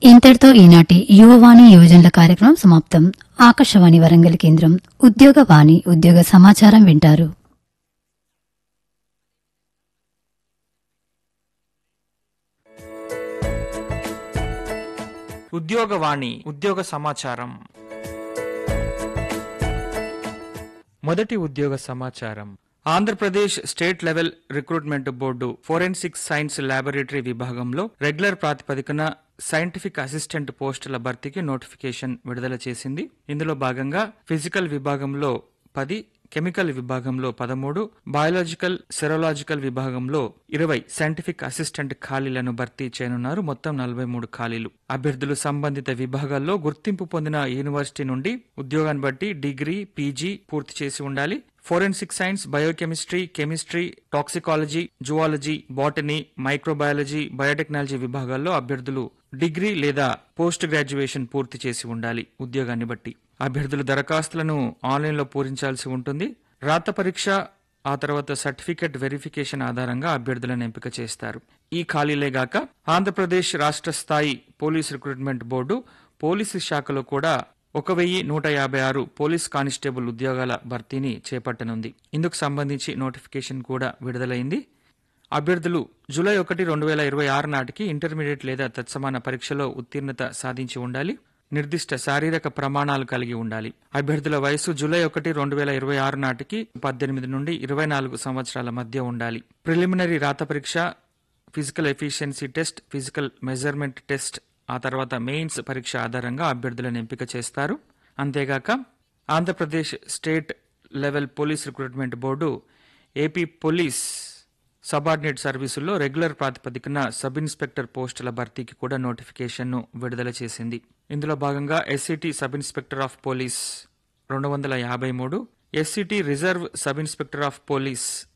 ఇంతటితో ఈనాటి యువవాణి యువజనుల కార్యక్రమం సమాప్తం ఆకాశవాణి వరంగల్ కేంద్రం ఉద్యోగ వాణి ఉద్యోగ సమాచారం వింటారు ఉద్యోగవాణి ఉద్యోగ సమాచారం మొదటి ఉద్యోగ సమాచారం Andhra Pradesh state level recruitment board forensic science laboratory విభాగంలో రెగ్యులర్ ప్రాతిపదికన సైంటిఫిక్ అసిస్టెంట్ పోస్టుల భర్తీకి నోటిఫికేషన్ విడుదల చేసింది ఇందులో భాగంగా ఫిజికల్ విభాగంలో పది కెమికల్ విభాగంలో పదమూడు బయాలజికల్ సెరోలాజికల్ విభాగంలో ఇరవై సైంటిఫిక్ అసిస్టెంట్ ఖాళీలను భర్తీ చేయనున్నారు మొత్తం నలభై మూడు ఖాళీలు అభ్యర్థులు సంబంధిత విభాగాల్లో గుర్తింపు పొందిన యూనివర్సిటీ నుండి ఉద్యోగాన్ని బట్టి డిగ్రీ పీజీ పూర్తి చేసి ఉండాలి forensic science biochemistry chemistry toxicology zoology botany microbiology biotechnology విభాగాల్లో అభ్యర్థులు డిగ్రీ లేదా పోస్ట్ గ్రాడ్యుయేషన్ పూర్తి చేసి ఉండాలి ఉద్యోగాన్ని బట్టి అభ్యర్థులు దరఖాస్తులను ఆన్లైన్లో పూరించాల్సి ఉంటుంది రాత పరీక్ష ఆ తర్వాత సర్టిఫికెట్ వెరిఫికేషన్ ఆధారంగా అభ్యర్థులను ఎంపిక చేస్తారు ఈ ఖాళీలే గాక ఆంధ్రప్రదేశ్ రాష్ట్ర స్థాయి పోలీస్ రిక్రూట్మెంట్ బోర్డు పోలీసు శాఖలో కూడా ఒక వెయ్యి నూట యాభై ఆరు పోలీస్ కానిస్టేబుల్ ఉద్యోగాల భర్తీని చేపట్టనుంది ఇందుకు సంబంధించి నోటిఫికేషన్ కూడా విడుదలైంది అభ్యర్థులు జూలై ఒకటి రెండు వేల ఇరవై ఆరు నాటికి ఇంటర్మీడియట్ లేదా తత్సమాన పరీక్షలో ఉత్తీర్ణత సాధించి ఉండాలి నిర్దిష్ట శారీరక ప్రమాణాలు కలిగి ఉండాలి అభ్యర్థుల వయసు జూలై ఒకటి రెండు వేల ఇరవై ఆరు నాటికి పద్దెనిమిది నుండి ఇరవై నాలుగు సంవత్సరాల మధ్య ఉండాలి ప్రిలిమినరీ రాత పరీక్ష physical efficiency test physical measurement test ఆ తర్వాత మెయిన్స్ పరీక్ష ఆధారంగా అభ్యర్థులను ఎంపిక చేస్తారు అంతేగాక Andhra Pradesh state level police recruitment board AP police subordinate సర్వీసుల్లో రెగ్యులర్ ప్రాతిపదికన సబ్ ఇన్స్పెక్టర్ పోస్టుల భర్తీకి కూడా నోటిఫికేషన్ను విడుదల చేసింది ఇందులో భాగంగా SCT sub inspector of police రెండు వందల యాభై మూడు SCT reserve sub inspector of police